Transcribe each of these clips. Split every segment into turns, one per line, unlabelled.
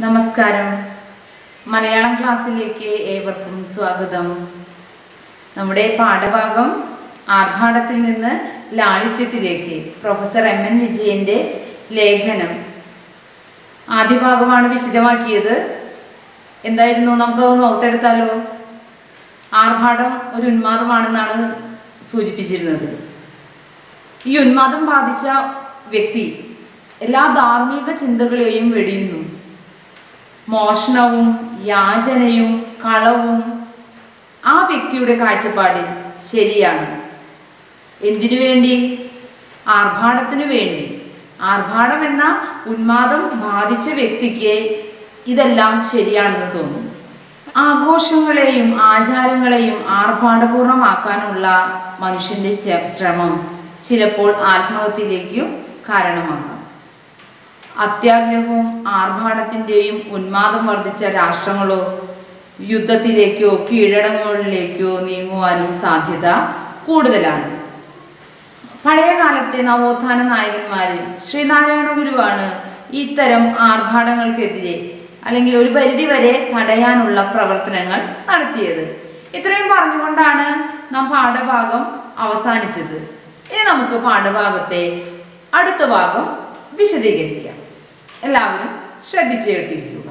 നമസ്കാരം മലയാളം ക്ലാസ്സിലേക്ക് ഏവർക്കും സ്വാഗതം നമ്മുടെ പാഠഭാഗം ആർഭാടത്തിൽ നിന്ന് ലാളിത്യത്തിലേക്ക് പ്രൊഫസർ എം എൻ വിജയന്റെ ലേഖനം ആദ്യ ഭാഗമാണ് വിശദമാക്കിയത് എന്തായിരുന്നു നമുക്കത് ഓർത്തെടുത്താലോ ആർഭാടം ഒരു ഉന്മാദമാണെന്നാണ് സൂചിപ്പിച്ചിരുന്നത് ഈ ഉന്മാദം ബാധിച്ച വ്യക്തി എല്ലാ ധാർമ്മിക ചിന്തകളെയും വെടിയുന്നു മോഷണവും യാചനയും കളവും ആ വ്യക്തിയുടെ കാഴ്ചപ്പാടിൽ ശരിയാണ് എന്തിനു വേണ്ടി ആർഭാടത്തിനു വേണ്ടി ആർഭാടം എന്ന ഉന്മാദം ബാധിച്ച വ്യക്തിക്ക് ഇതെല്ലാം ശരിയാണെന്ന് തോന്നുന്നു ആഘോഷങ്ങളെയും ആചാരങ്ങളെയും ആർഭാടപൂർണമാക്കാനുള്ള മനുഷ്യന്റെ ചെ- ശ്രമം ചിലപ്പോൾ ആത്മഹത്യയിലേക്കും കാരണമാകാം അത്യാഗ്രഹവും ആർഭാടത്തിൻ്റെയും ഉന്മാദം വർദ്ധിച്ച രാഷ്ട്രങ്ങളോ യുദ്ധത്തിലേക്കോ കീഴടങ്ങുകളിലേക്കോ നീങ്ങുവാനും സാധ്യത കൂടുതലാണ് പഴയ കാലത്തെ നവോത്ഥാന നായകന്മാരിൽ ശ്രീനാരായണ ഗുരുവാണ് ഇത്തരം ആർഭാടങ്ങൾക്കെതിരെ അല്ലെങ്കിൽ ഒരു പരിധി വരെ തടയാനുള്ള പ്രവർത്തനങ്ങൾ നടത്തിയത് ഇത്രയും പറഞ്ഞുകൊണ്ടാണ് നാം പാഠഭാഗം അവസാനിച്ചത് ഇനി നമുക്ക് പാഠഭാഗത്തെ അടുത്ത ഭാഗം വിശദീകരിക്കാം എല്ലാവരും ശ്രദ്ധിച്ചു കേട്ടിരിക്കുക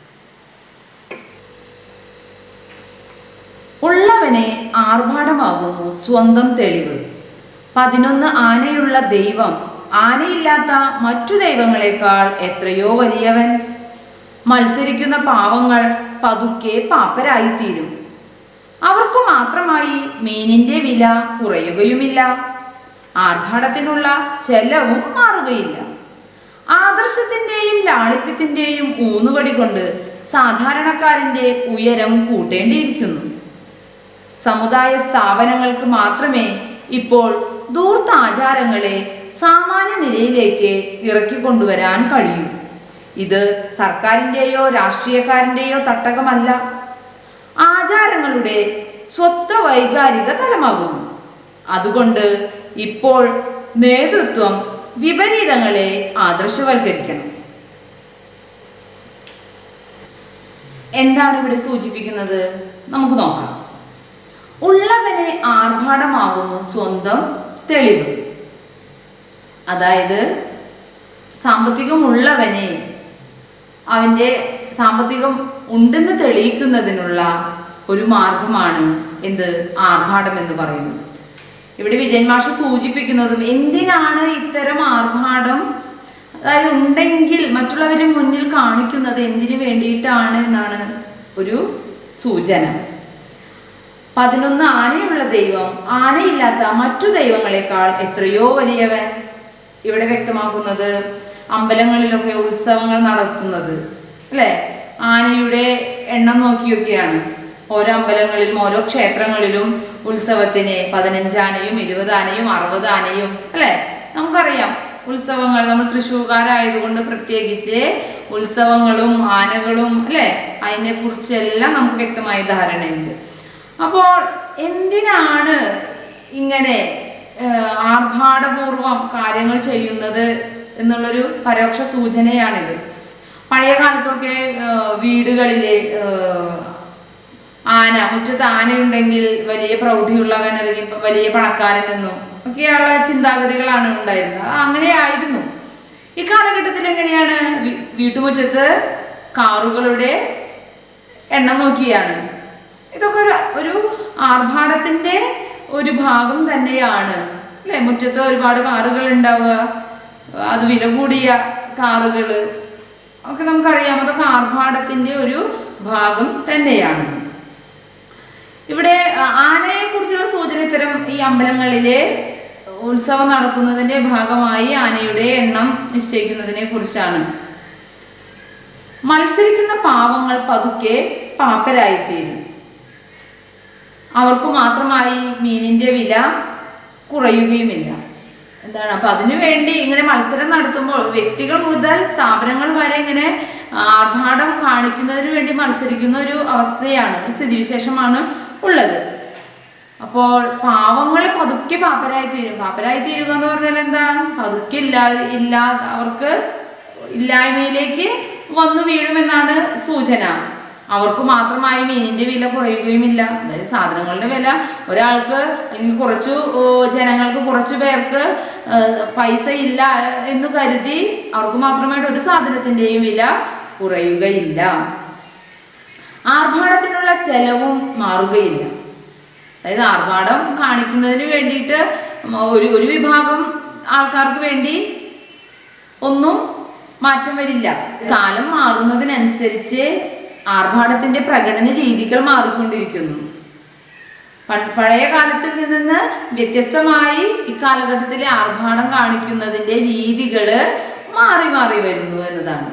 ഉള്ളവനെ ആർഭാടമാകുന്നു സ്വന്തം തെളിവ് പതിനൊന്ന് ആനയുള്ള ദൈവം ആനയില്ലാത്ത മറ്റു ദൈവങ്ങളെക്കാൾ എത്രയോ വലിയവൻ മത്സരിക്കുന്ന പാവങ്ങൾ പതുക്കെ പാപ്പരായിത്തീരും അവർക്ക് മാത്രമായി മീനിന്റെ വില കുറയുകയുമില്ല ആർഭാടത്തിനുള്ള ചെലവും മാറുകയില്ല ആദർശത്തിന്റെയും ലാളിത്യത്തിന്റെയും ഊന്നുകടി കൊണ്ട് സാധാരണക്കാരന്റെ ഉയരം കൂട്ടേണ്ടിയിരിക്കുന്നു സമുദായ സ്ഥാപനങ്ങൾക്ക് മാത്രമേ ഇപ്പോൾ ധൂർത്ത ആചാരങ്ങളെ സാമാന്യ നിലയിലേക്ക് ഇറക്കിക്കൊണ്ടുവരാൻ കഴിയൂ ഇത് സർക്കാരിൻ്റെയോ രാഷ്ട്രീയക്കാരൻ്റെയോ തട്ടകമല്ല ആചാരങ്ങളുടെ സ്വത്വ വൈകാരിക തലമാകുന്നു അതുകൊണ്ട് ഇപ്പോൾ നേതൃത്വം വിപരീതങ്ങളെ ആദർശവൽക്കരിക്കണം എന്താണ് ഇവിടെ സൂചിപ്പിക്കുന്നത് നമുക്ക് നോക്കാം ഉള്ളവനെ ആർഭാടമാകുന്നു സ്വന്തം തെളിവ് അതായത് സാമ്പത്തികമുള്ളവനെ അവൻ്റെ സാമ്പത്തികം ഉണ്ടെന്ന് തെളിയിക്കുന്നതിനുള്ള ഒരു മാർഗമാണ് എന്ത് ആർഭാടം എന്ന് പറയുന്നത് ഇവിടെ വിജയൻ മാഷ് സൂചിപ്പിക്കുന്നതും എന്തിനാണ് ഇത്തരം ആർഭാടം അതായത് ഉണ്ടെങ്കിൽ മറ്റുള്ളവരെ മുന്നിൽ കാണിക്കുന്നത് എന്തിനു വേണ്ടിയിട്ടാണ് എന്നാണ് ഒരു സൂചന പതിനൊന്ന് ആനയുള്ള ദൈവം ആനയില്ലാത്ത മറ്റു ദൈവങ്ങളെക്കാൾ എത്രയോ വലിയവൻ ഇവിടെ വ്യക്തമാക്കുന്നത് അമ്പലങ്ങളിലൊക്കെ ഉത്സവങ്ങൾ നടത്തുന്നത് അല്ലേ ആനയുടെ എണ്ണം നോക്കിയൊക്കെയാണ് ഓരോ അമ്പലങ്ങളിലും ഓരോ ക്ഷേത്രങ്ങളിലും ഉത്സവത്തിന് പതിനഞ്ചാനയും ഇരുപത് ആനയും അറുപത് ആനയും അല്ലേ നമുക്കറിയാം ഉത്സവങ്ങൾ നമ്മൾ തൃശ്ശൂർക്കാരായതുകൊണ്ട് പ്രത്യേകിച്ച് ഉത്സവങ്ങളും ആനകളും അല്ലേ അതിനെ കുറിച്ചെല്ലാം നമുക്ക് വ്യക്തമായ ധാരണയുണ്ട് അപ്പോൾ എന്തിനാണ് ഇങ്ങനെ ഏഹ്, ആർഭാടപൂർവം കാര്യങ്ങൾ ചെയ്യുന്നത് എന്നുള്ളൊരു പരോക്ഷ സൂചനയാണിത് പഴയ കാലത്തൊക്കെ ഏഹ്, വീടുകളിലെ ഏഹ്, ആന മുറ്റത്ത് ആനയുണ്ടെങ്കിൽ വലിയ പ്രൗഢിയുള്ളവൻ അല്ലെങ്കിൽ വലിയ പണക്കാരൻ എന്നും ഒക്കെയുള്ള ചിന്താഗതികളാണ് ഉണ്ടായിരുന്നത് അത് അങ്ങനെയായിരുന്നു ഈ കാലഘട്ടത്തിൽ എങ്ങനെയാണ് വീ- വീട്ടുമുറ്റത്ത് കാറുകളുടെ എണ്ണം നോക്കിയാണ് ഇതൊക്കെ ഒരു ഒരു ആർഭാടത്തിന്റെ ഒരു ഭാഗം തന്നെയാണ് അല്ലെ മുറ്റത്ത് ഒരുപാട് കാറുകൾ ഉണ്ടാവുക അത് വില കൂടിയ കാറുകൾ ഒക്കെ നമുക്കറിയാം അതൊക്കെ ആർഭാടത്തിന്റെ ഒരു ഭാഗം തന്നെയാണ് ഇവിടെ ആനയെ കുറിച്ചുള്ള സൂചന ഇത്തരം ഈ അമ്പലങ്ങളിലെ ഉത്സവം നടക്കുന്നതിന്റെ ഭാഗമായി ആനയുടെ എണ്ണം നിശ്ചയിക്കുന്നതിനെ കുറിച്ചാണ് മത്സരിക്കുന്ന പാവങ്ങൾ പതുക്കെ പാപ്പരായിത്തീരും അവർക്ക് മാത്രമായി മീനിന്റെ വില കുറയുകയുമില്ല എന്താണ് അപ്പൊ അതിനു വേണ്ടി ഇങ്ങനെ മത്സരം നടത്തുമ്പോൾ വ്യക്തികൾ മുതൽ സ്ഥാപനങ്ങൾ വരെ ഇങ്ങനെ ആർഭാടം കാണിക്കുന്നതിന് വേണ്ടി മത്സരിക്കുന്ന ഒരു അവസ്ഥയാണ് ഒരു സ്ഥിതിവിശേഷമാണ് ഉള്ളത് അപ്പോൾ പാവങ്ങൾ പതുക്കെ പാപ്പരായി തീരും പാപ്പരായി തീരുക എന്ന് പറഞ്ഞാൽ എന്താ പതുക്കെ ഇല്ലാ ഇല്ലാ അവർക്ക് ഇല്ലായ്മയിലേക്ക് വന്നു വീഴുമെന്നാണ് സൂചന അവർക്ക് മാത്രമായി മീനിന്റെ വില കുറയുകയുമില്ല അതായത് സാധനങ്ങളുടെ വില ഒരാൾക്ക് അല്ലെങ്കിൽ കുറച്ചു ഓ, ജനങ്ങൾക്ക് കുറച്ചു പേർക്ക് ആ, പൈസ ഇല്ല എന്ന് കരുതി അവർക്ക് മാത്രമായിട്ട് ഒരു സാധനത്തിന്റെയും വില കുറയുകയില്ല ആർഭാടത്തിനുള്ള ചെലവും മാറുകയില്ല അതായത് ആർഭാടം കാണിക്കുന്നതിന് വേണ്ടിയിട്ട് ഒരു ഒരു വിഭാഗം ആൾക്കാർക്ക് വേണ്ടി ഒന്നും മാറ്റം വരില്ല കാലം മാറുന്നതിനനുസരിച്ച് ആർഭാടത്തിന്റെ പ്രകടന രീതികൾ മാറിക്കൊണ്ടിരിക്കുന്നു പ- പഴയ കാലത്തിൽ നിന്ന് വ്യത്യസ്തമായി ഇക്കാലഘട്ടത്തിലെ ആർഭാടം കാണിക്കുന്നതിന്റെ രീതികള് മാറി മാറി വരുന്നു എന്നതാണ്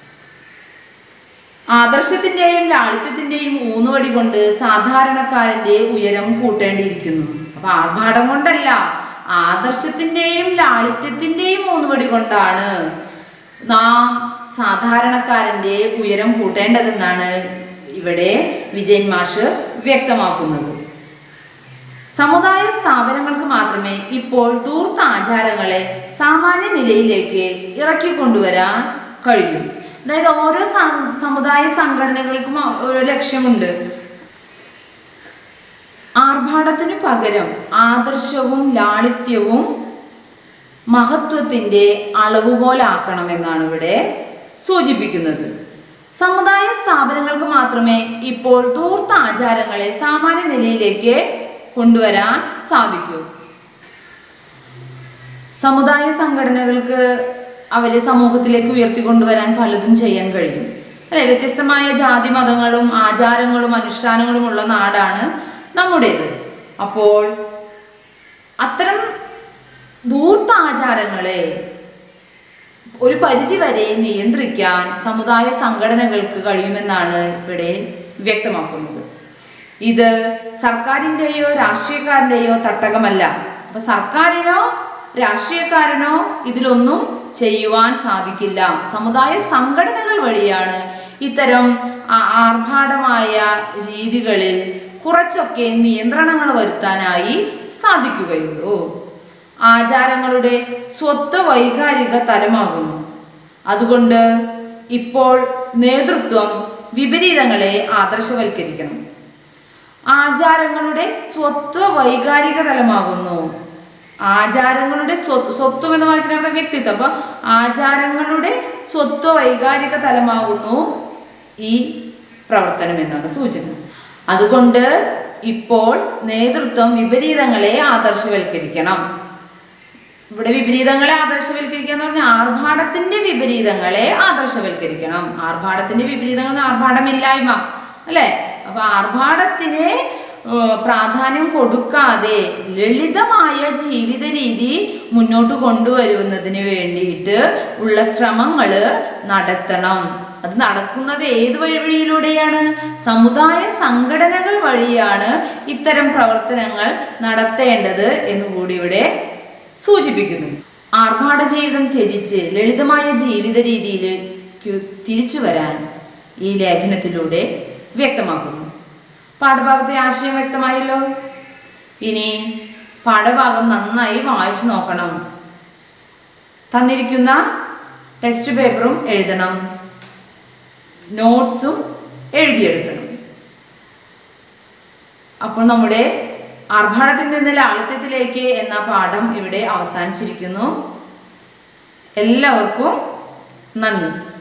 ആദർശത്തിന്റെയും ലാളിത്യത്തിന്റെയും ഊന്നുവടി കൊണ്ട് സാധാരണക്കാരന്റെ ഉയരം കൂട്ടേണ്ടിയിരിക്കുന്നു അപ്പൊ ആർഭാടം കൊണ്ടല്ല ആദർശത്തിന്റെയും ലാളിത്യത്തിന്റെയും ഊന്നുവടി കൊണ്ടാണ് നാം സാധാരണക്കാരന്റെ ഉയരം കൂട്ടേണ്ടതെന്നാണ് ഇവിടെ വിജയൻ മാഷ് വ്യക്തമാക്കുന്നത് സമുദായ സ്ഥാപനങ്ങൾക്ക് മാത്രമേ ഇപ്പോൾ ധൂർത്ത ആചാരങ്ങളെ സാമാന്യ നിലയിലേക്ക് ഇറക്കി കൊണ്ടുവരാൻ കഴിയൂ അതായത് ഓരോ സം- സമുദായ സംഘടനകൾക്കും ഓരോ ലക്ഷ്യമുണ്ട് ആർഭാടത്തിനു പകരം ആദർശവും ലാളിത്യവും മഹത്വത്തിന്റെ അളവുകോലാക്കണമെന്നാണ് ഇവിടെ സൂചിപ്പിക്കുന്നത് സമുദായ സ്ഥാപനങ്ങൾക്ക് മാത്രമേ ഇപ്പോൾ ധൂർത്ത ആചാരങ്ങളെ സാമാന്യ നിലയിലേക്ക് കൊണ്ടുവരാൻ സാധിക്കൂ സമുദായ സംഘടനകൾക്ക് അവരെ സമൂഹത്തിലേക്ക് ഉയർത്തിക്കൊണ്ടുവരാൻ പലതും ചെയ്യാൻ കഴിയും അല്ലെ വ്യത്യസ്തമായ ജാതി മതങ്ങളും ആചാരങ്ങളും അനുഷ്ഠാനങ്ങളും ഉള്ള നാടാണ് നമ്മുടേത് അപ്പോൾ അത്തരം ധൂർത്ത ആചാരങ്ങളെ ഒരു പരിധി വരെ നിയന്ത്രിക്കാൻ സമുദായ സംഘടനകൾക്ക് കഴിയുമെന്നാണ് ഇവിടെ വ്യക്തമാക്കുന്നത് ഇത് സർക്കാരിൻ്റെയോ രാഷ്ട്രീയക്കാരൻ്റെയോ തട്ടകമല്ല അപ്പൊ സർക്കാരിനോ രാഷ്ട്രീയക്കാരനോ ഇതിലൊന്നും ചെയ്യുവാൻ സാധിക്കില്ല സമുദായ സംഘടനകൾ വഴിയാണ് ഇത്തരം ആ- ആർഭാടമായ രീതികളിൽ കുറച്ചൊക്കെ നിയന്ത്രണങ്ങൾ വരുത്താനായി സാധിക്കുകയുള്ളൂ ആചാരങ്ങളുടെ സ്വത്ത് വൈകാരിക തലമാകുന്നു അതുകൊണ്ട് ഇപ്പോൾ നേതൃത്വം വിപരീതങ്ങളെ ആദർശവൽക്കരിക്കണം ആചാരങ്ങളുടെ സ്വത്വ വൈകാരിക തലമാകുന്നു ആചാരങ്ങളുടെ സ്വ- സ്വത്വം എന്ന് വായിക്കുന്ന വ്യക്തിത്വം അപ്പൊ ആചാരങ്ങളുടെ സ്വത്വ വൈകാരിക തലമാകുന്നു ഈ പ്രവർത്തനം എന്നാണ് സൂചന അതുകൊണ്ട് ഇപ്പോൾ നേതൃത്വം വിപരീതങ്ങളെ ആദർശവൽക്കരിക്കണം ഇവിടെ വിപരീതങ്ങളെ ആദർശവൽക്കരിക്കുക എന്ന് പറഞ്ഞാൽ ആർഭാടത്തിന്റെ വിപരീതങ്ങളെ ആദർശവൽക്കരിക്കണം ആർഭാടത്തിന്റെ വിപരീതങ്ങൾ എന്ന് ആർഭാടമില്ലായ്മ അല്ലെ അപ്പൊ ആർഭാടത്തിന് ഏഹ്, പ്രാധാന്യം കൊടുക്കാതെ ലളിതമായ ജീവിത രീതി മുന്നോട്ട് കൊണ്ടുവരുന്നതിന് വേണ്ടിയിട്ട് ഉള്ള ശ്രമങ്ങള് നടത്തണം അത് നടക്കുന്നത് ഏത് വഴിയിലൂടെയാണ് സമുദായ സംഘടനകൾ വഴിയാണ് ഇത്തരം പ്രവർത്തനങ്ങൾ നടത്തേണ്ടത് എന്നുകൂടി ഇവിടെ സൂചിപ്പിക്കുന്നു ആർഭാട ജീവിതം ത്യജിച്ച് ലളിതമായ ജീവിത രീതിയിലേക്ക് തിരിച്ചു വരാൻ ഈ ലേഖനത്തിലൂടെ വ്യക്തമാക്കുന്നു പാഠഭാഗത്തെ ആശയം വ്യക്തമായല്ലോ ഇനി പാഠഭാഗം നന്നായി വായിച്ചു നോക്കണം തന്നിരിക്കുന്ന ടെസ്റ്റ് പേപ്പറും എഴുതണം നോട്ട്സും എഴുതിയെടുക്കണം അപ്പോൾ നമ്മുടെ ആർഭാടത്തിൽ നിന്ന് ലാളിത്യത്തിലേക്ക് എന്ന പാഠം ഇവിടെ അവസാനിച്ചിരിക്കുന്നു എല്ലാവർക്കും നന്ദി